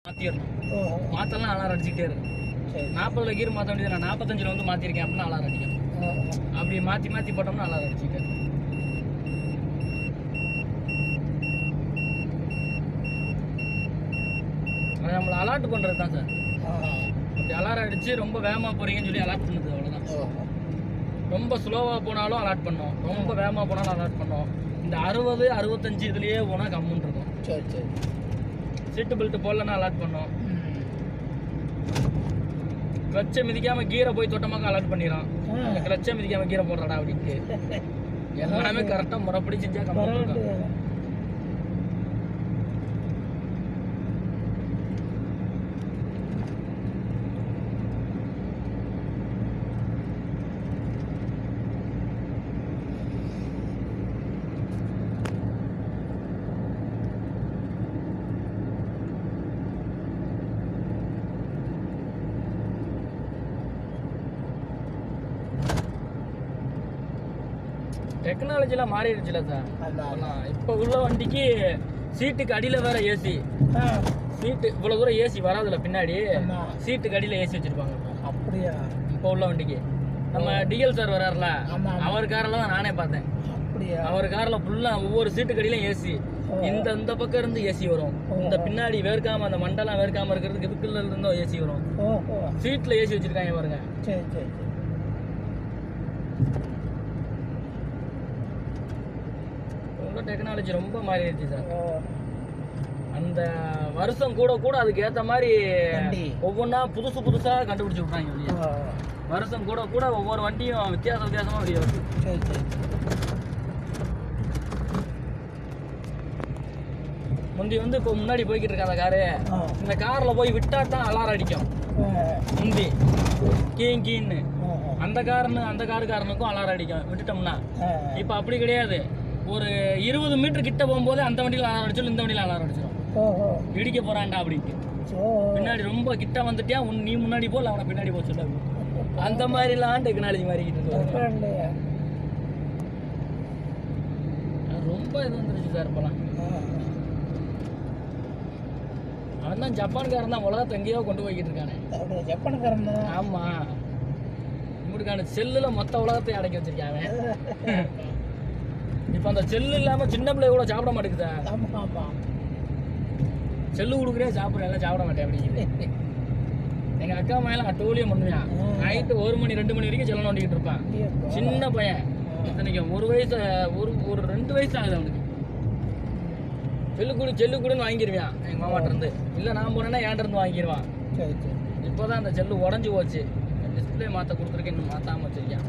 மாற்றிடணும் ஓஹோ மாற்றலாம் அலாரம் அடிச்சுக்கிட்டே இருக்கும் சரி நாற்பதுல கீர் மாற்ற வேண்டியது நான் நாற்பத்தஞ்சில் வந்து மாற்றிருக்கேன் அப்படின்னா அலாரம் அடிக்கும் ஓஹோ அப்படி மாற்றி மாற்றி போட்டோம்னா அலாரம் அடிச்சுக்கிட்டே இருக்கும் அது நம்மளை அலாட் பண்ணுறது தான் சார் ஆஹா. அப்படி அலாரம் அடிச்சு ரொம்ப வேகமாக போறீங்கன்னு சொல்லி அலாட் பண்ணுது அவ்வளோதான் ஓஹோ ரொம்ப ஸ்லோவாக போனாலும் அலாட் பண்ணோம் ரொம்ப வேகமாக போனாலும் அலாட் பண்ணோம் இந்த அறுபது அறுபத்தஞ்சு இதுலேயே போனால் கம்முன்னு இருக்கும் சரி சரி சீட்டு பெல்ட் போடலன்னா அலாட் பண்ணோம் ம். கிளச்சை மிதிக்காம கீரை போய் தொட்டமாக அலாட் பண்ணிடும் ஆ. கிளச்சை மிதிக்காம கீரை போடுறடா அப்படின்ட்டு எல்லாமே கரெக்டாக முறைப்படி செஞ்சா கம்முன்னு இருக்கும் பரவாயில்லையே. டெக்னாலஜிலாம் மாறிடுச்சுல சார் ஆமா, ஆமா. இப்போ உள்ள வண்டிக்கு சீட்டுக்கு அடியில் வேற ஏசி ஆ, சீட்டு இவ்வளோ தூரம் ஏசி வராதுல பின்னாடி ஆமா. சீட்டுக்கு அடியில் ஏசி வச்சிருப்பாங்க அப்படியா இப்போ உள்ள வண்டிக்கு நம்ம டிஎல் சார் வராருல ஆமா, ஆமா. அவர் காரில் தான் நானே பார்த்தேன் அப்படியா அவர் கார்ல ஃபுல்லா ஒவ்வொரு சீட்டு கடியிலும் ஏசி ஓ. இந்த இந்த பக்கம் இருந்து ஏசி வரும் இந்த பின்னாடி வேர்க்காம அந்த மண்டலம் வேர்க்காம இருக்கிறதுக்கு இதுக்குள்ள இருந்தும் ஏசி வரும் ஓஹோ சீட்ல ஏசி வச்சிருக்காங்க பாருங்க சரி சரி சரி உள்ள டெக்னாலஜி ரொம்ப மாறிடுச்சு சார் ஓ அந்த வருஷம் கூட கூட அதுக்கு ஏத்த மாதிரி வண்டி. ஒவ்வொன்றா புதுசு புதுசா கண்டுபிடிச்சு விட்றாங்க வெளியே ஓ வருஷம் கூட கூட ஒவ்வொரு வண்டியும் வித்தியாச வித்தியாசமா வெளியே வருது சரி சரி முந்தி வந்து இப்போ முன்னாடி போய்கிட்டு இருக்க அந்த காரு ஆ இந்த கார்ல போய் விட்டா தான் அலாரம் அடிக்கும் ஓ முந்தி கீங் கீன்னு ஓஹோ அந்த காரனு அந்த காருக்காரனுக்கும் அலாரம் அடிக்கும் விட்டுட்டோம்னா ஆ இப்போ அப்படி கிடையாது ஒரு இருபது மீட்டர் கிட்ட போகும்போது அந்த வண்டியில் அலாரம் அடிச்சிடும் இந்த வண்டியில் அலாரம் அடிச்சிடும் ஓஹோ இடிக்க போறான்டா அப்படின்ட்டு ஓ பின்னாடி ரொம்ப கிட்ட வந்துட்டியா உன் நீ முன்னாடி போல அவனை பின்னாடி போக சொல்லு அப்படி. அந்த மாதிரிலாம் டெக்னாலஜி மாறிக்கிட்டு இருக்கு பரவாயில்லையே அது ரொம்ப இது வந்துருச்சு சார் இப்போலாம் ஆ அவன் தான் ஜப்பான்காரன் தான் உலகத்தை எங்கேயோ கொண்டு போய்கிட்டு இருக்கானே அப்படியே ஜப்பான்காரன் தான் ஆமா இப்படிக்கான செல்லுல மொத்த உலகத்தை அடக்கி வச்சிருக்காங்க இப்போ அந்த செல்லு இல்லாம சின்ன பிள்ளை கூட சாப்பிட மாட்டேங்குதா ஆமா ஆமா செல்லு கொடுக்குறே சாப்பிட்றேன் எல்லாம் சாப்பிட மாட்டேன் அப்படிங்குது எங்க அக்கா மேல டோலியம் பண்ணுவான் ம். நைட்டு ஒரு மணி ரெண்டு மணி வரைக்கும் செல்லம் நோண்டிக்கிட்டு இருப்பான் அப்படியா? சின்ன பையன் இத்தனைக்கும் ஒரு வயசு ஒரு ஒரு ரெண்டு வயசு ஆகுது அவனுக்கு செல்லு கொடு செல்லு கொடுன்னு வாங்கிடுவான் எங்க மாமாட்ட இருந்து இல்ல நான் போனேன்னா ஏன்ட இருந்து வாங்கிடுவான் சரி சரி இப்போதான் அந்த செல்லு உடஞ்சி போச்சு டிஸ்பிளே மாத்த கொடுத்துருக்கேன் இன்னும் மாத்தாம வச்சிருக்கேன்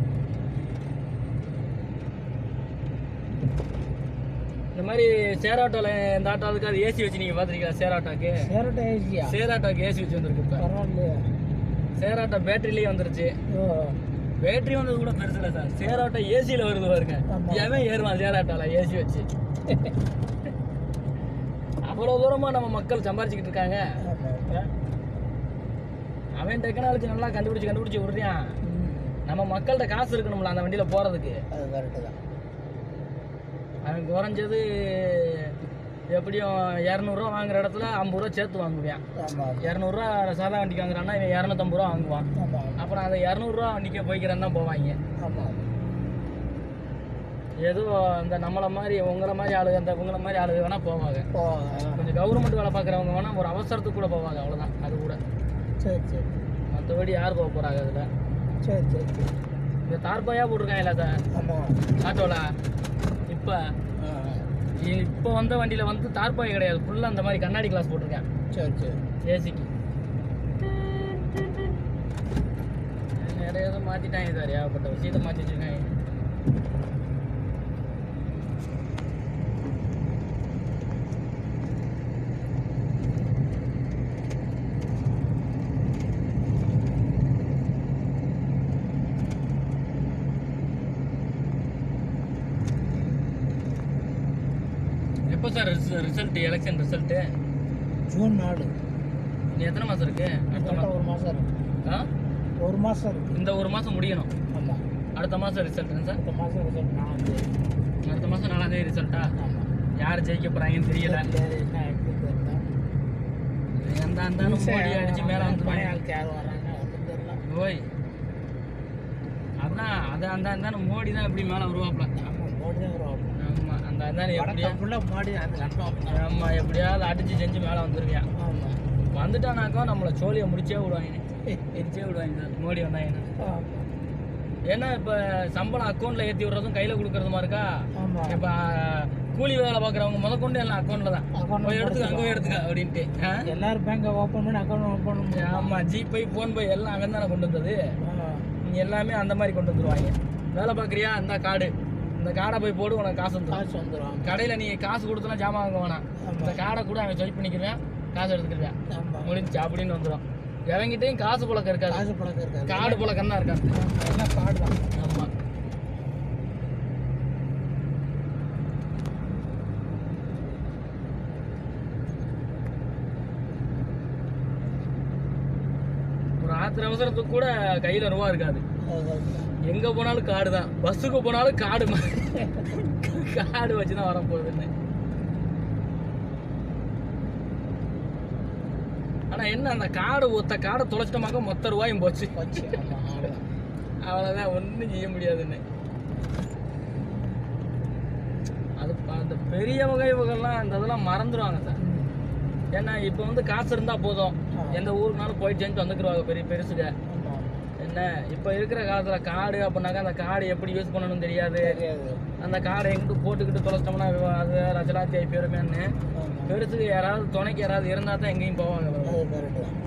இந்த மாதிரி சேராட்டோல இந்த ஆட்டோவுக்கு அது ஏசி வச்சு நீங்க பாத்திருக்கீங்களா சேராட்டோக்கு சேரட்ட ஏசியா சேராட்டோக்கு ஏசி வச்சு வந்திருக்கு இப்போ பரவாயில்லையே சேராட்டோ பேட்டரிலேயே வந்துருச்சு ஓ பேட்டரி வந்தது கூட பெருசு இல்லை சார் சேராட்டோ ஏசியில் வருது பாருங்க ஆமா. எவன் ஏறுவான் சேராட்டோல ஏசி வச்சு அவ்வளோ தூரமா நம்ம மக்கள் சம்பாரிச்சுக்கிட்டு இருக்காங்க ஆமா. அவன் டெக்னாலஜி நல்லா கண்டுபிடிச்சு கண்டுபிடிச்சு விடுறான் ம். நம்ம மக்கள்கிட்ட காசு இருக்கணும்ல அந்த வண்டியில போறதுக்கு அது கரெக்டு தான் அவன் குறைஞ்சது எப்படியும் இரநூறுவா வாங்குற இடத்துல ஐம்பது ரூபா சேர்த்து வாங்குவான் ஆமா இரநூறுவா சாதா வண்டிக்கு வாங்குறான்னா இவன் இரநூத்தம்பது ரூபா வாங்குவான் ஆமா அப்புறம் அந்த இரநூறுவா வண்டிக்கு போய்க்கிறேன் தான் போவாங்க ஆமா ஏதோ அந்த நம்மளை மாதிரி உங்களை மாதிரி ஆளுங்க அந்த உங்களை மாதிரி ஆளுங்க வேணா போவாங்க ஓ கொஞ்சம் கவர்மெண்ட் வேலை பார்க்குறவங்க வேணா ஒரு அவசரத்துக்கு கூட போவாங்க அவ்வளோதான் அது கூட சரி சரி மற்றபடி யார் போக போகிறாங்க அதில் சரி சரி சரி இந்த தார்பாயா போட்டிருக்காங்கல்ல சார் ஆமா ஆட்டோவில் இப்போ ஆ இப்போ வந்த வண்டியில் வந்து தார்பாய் கிடையாது ஃபுல்லாக அந்த மாதிரி கண்ணாடி கிளாஸ் போட்டிருக்கேன் சரி சரி ஏசிக்கு நிறைய ஏதோ மாற்றிட்டாங்க சார் ஏகப்பட்ட விஷயத்தை மாற்றி வச்சுருக்காங்க எப்போ sir result election result June நாலு இன்னும் எத்தனை மாதம் இருக்கு அடுத்த கரெக்டாக மாதம் ஒரு மாதம் இருக்கு ஆ ஒரு மாதம் இருக்கு இந்த ஒரு மாதம் முடியணும் ஆமாம் அடுத்த மாதம் ரிசல்ட் சார் அடுத்த மாதம் ரிசல்ட் நான் அடுத்த மாதம் நாலாம் தேதி ரிசல்ட்டா ஆமாம் யார் ஜெயிக்க போகிறாங்கன்னு தெரியல வேறு என்ன எப்படி தெரியல அந்த அந்த மோடி அடிச்சு மேலே பழைய வந்துருவாங்க ஆளுக்கு யார் வராங்க ஒன்றும் தெரியல ஓய் அதான் அது அந்த அந்த மோடி தான் எப்படி மேலே வருவாப்ல ஆமாம் மோடி தான் வருவாங்க ஆமா அந்த அந்தானே எப்படியா வடக்கம் ஃபுல்லாக மோடி அந்த கண்டம் ஆமா எப்படியாவது அடிச்சு செஞ்சு மேலே வந்துருவியான் ஆமாம் வந்துட்டானாக்கா நம்மளை சோழியை முடிச்சே விடுவாங்க எரிச்சே விடுவாங்க சார் மோடி வந்தாங்கன்னா ஏன்னா இப்போ சம்பளம் அக்கௌண்ட்ல ஏற்றி விடுறதும் கையில் கொடுக்கறதுமா இருக்கா ஆமாம் இப்போ கூலி வேலை பார்க்குறவங்க முத கொண்டு எல்லாம் அக்கௌண்ட்ல தான் போய் எடுத்துக்க அங்கே போய் எடுத்துக்க அப்படின்ட்டு ஆ? எல்லாரும் பேங்கை ஓப்பன் பண்ணி அக்கௌண்ட் ஓப்பன் பண்ணி ஆமா ஜிபே ஃபோன் பே எல்லாம் அவன் தானே கொண்டு வந்தது ஆ. நீ எல்லாமே அந்த மாதிரி கொண்டு வந்துருவாங்க வேலை பார்க்குறியா இந்த கார்டு இந்த கார்டை போய் போடு உனக்கு காசு வந்துடும் காசு வந்துடும் கடையில் நீ காசு கொடுத்தனா ஜாமான் வாங்க வேணாம் இந்த கார்டை கூட அவன் ஸ்வைப் பண்ணிக்கிறேன் காசு எடுத்துக்கிறேன் ஆமாம் முடிஞ்சு அப்படின்னு வந்துடும் எவங்கிட்டையும் காசு புழக்கம் இருக்காது காசு பழக்கம் இருக்காது கார்டு புழக்கம் தான் இருக்காது ஆமா, எல்லாம் கார்டு தான் ஆமா ஒரு ஆத்திர அவசரத்துக்கு கூட கையில ரூபா இருக்காது எங்க போனாலும் கார்டு தான் பஸ்ஸுக்கு போனாலும் கார்டு கார்டு வச்சு தான் வர போகுதுன்னு ஆனா என்ன அந்த கார்டு ஒத்த கார்டை தொலைச்சிட்டோமாக்க மொத்த ரூபாயும் போச்சு வச்சு ஆமாம் அவ்வளோதான் அவ்வளோதான் ஒன்றும் செய்ய முடியாதுன்னு அது ப- அந்த பெரியவங்க இவங்கெல்லாம் அந்த இதெல்லாம் மறந்துடுவாங்க சார் ஏன்னா இப்போ வந்து காசு இருந்தால் போதும் ஆ. எந்த ஊருக்குனாலும் போய் செஞ்சு வந்துக்குருவாங்க பெரிய பெருசுக ஆமாம் என்ன இப்போ இருக்கிற காலத்தில் கார்டு அப்படின்னாக்கா அந்த கார்டு எப்படி யூஸ் பண்ணணும்னு தெரியாது தெரியாது அந்த கார்டை எங்கிட்டு போட்டுக்கிட்டு தொலைச்சிட்டோம்னா அது லட்சலாத்தி ஆகி போயிருமேன்னு ஆமாம் பெருசுக்கு யாராவது துணைக்கு யாராவது இருந்தால் தான் எங்கேயும் போவாங்க அது கரெக்டு தான்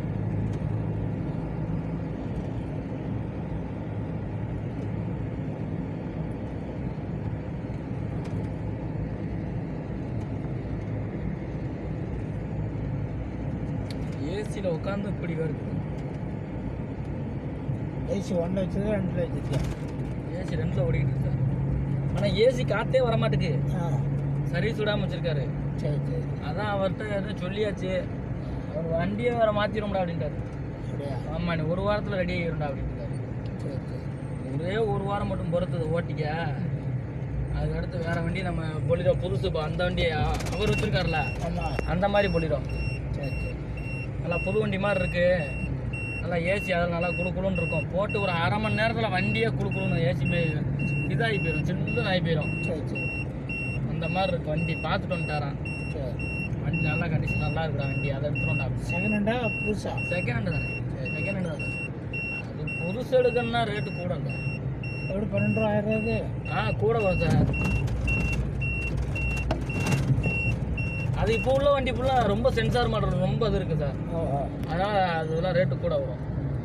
ஏசியில் உட்காந்து இப்படி வருது ஏசி ஒன்றில் வச்சது ரெண்டில் வச்சுருக்கேன் ஏசி ரெண்டில் ஓடிக்கிட்டு இருக்கு சார் ஆனால் ஏசி காற்றே வர மாட்டேங்குது ஆ சர்வீஸ் விடாமல் வச்சிருக்காரு சரி சரி அதான் அவர்கிட்ட எதுவும் சொல்லியாச்சு அவர் வண்டியை வேற மாற்றிடும்டா அப்படின்ட்டாரு அப்படியா ஆமா நீ ஒரு வாரத்தில் ரெடி ஆகிரும்டா அப்படின்ட்டாரு சரி சரி ஒரே ஒரு வாரம் மட்டும் பொறுத்தது ஓட்டிக்க அதுக்கு அடுத்து வேற வண்டி நம்ம பொலிரோ புதுசு இப்போ அந்த வண்டி அ- அவர் வச்சிருக்காருல ஆமாம் அந்த மாதிரி பொலிரோ சரி சரி நல்லா புது வண்டி மாதிரி இருக்கு நல்லா ஏசி அதில் நல்லா குடுக்குளுன்னு இருக்கும் போட்டு ஒரு அரை மணி நேரத்தில் வண்டியே குடுக்குளுன்னு ஏசி போய் இதாகி போயிடும் சில்லுன்னு ஆகி போயிடும் சரி சரி அந்த மாதிரி இருக்கு வண்டி பார்த்துட்டு வந்துட்டாரான் சரி வண்டி நல்ல கண்டிஷன் நல்லா இருக்குடா வண்டி அதை எடுத்துட்டோம்டா செகண்ட் ஹேண்டா புதுசா செகண்ட் ஹேண்டு தானே செகண்ட் ஹேண்டு தானே அது புதுசு எடுக்கணும்னா ரேட்டு கூட இல்லை எப்படி பன்னெண்டு ரூபா ஆயிடுறது ஆ கூட வரும் சார் அது இப்போ உள்ள வண்டி ஃபுல்லாக ரொம்ப சென்சார் மாடல் ரொம்ப இது இருக்குது சார் ஓ ஓ அதனால் அதெல்லாம் ரேட்டு கூட வரும்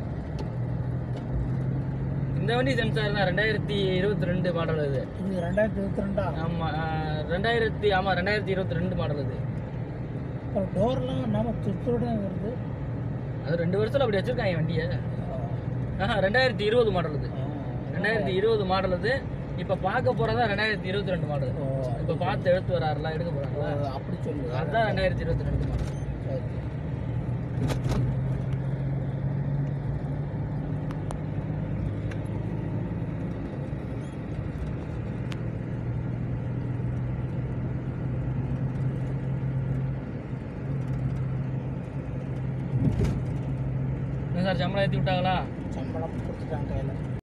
இந்த வண்டி சென்சார் தான் ரெண்டாயிரத்தி இருபத்தி ரெண்டு மாடல் இது இது ரெண்டாயிரத்தி இருபத்தி ரெண்டா ஆமாம் ரெண்டாயிரத்தி ஆமாம் ரெண்டாயிரத்தி இருபத்தி ரெண்டு மாடல் இது அப்புறம் டோர்லாம் நம்ம சுத்தோட வருது அது ரெண்டு வருஷத்தில் அப்படி வச்சுருக்காங்க வண்டியை ஓ. ஆஹா ரெண்டாயிரத்தி இருபது மாடல் இது ஆ. ரெண்டாயிரத்தி இருபது மாடல் இது இப்போ பார்க்க போகிறதா ரெண்டாயிரத்தி இருபத்தி ரெண்டு மாடல் ஓ இப்போ பார்த்து எடுத்து வராருல எடுக்க ஓ, போகிறாருல அப்படி சொல்லு அதுதான் ரெண்டாயிரத்தி இருபத்தி ரெண்டு மாடல் சரி என்ன சார் சம்பளம் ஏற்றி விட்டாங்களா சம்பளம் கொடுத்துட்டாங்க கையில்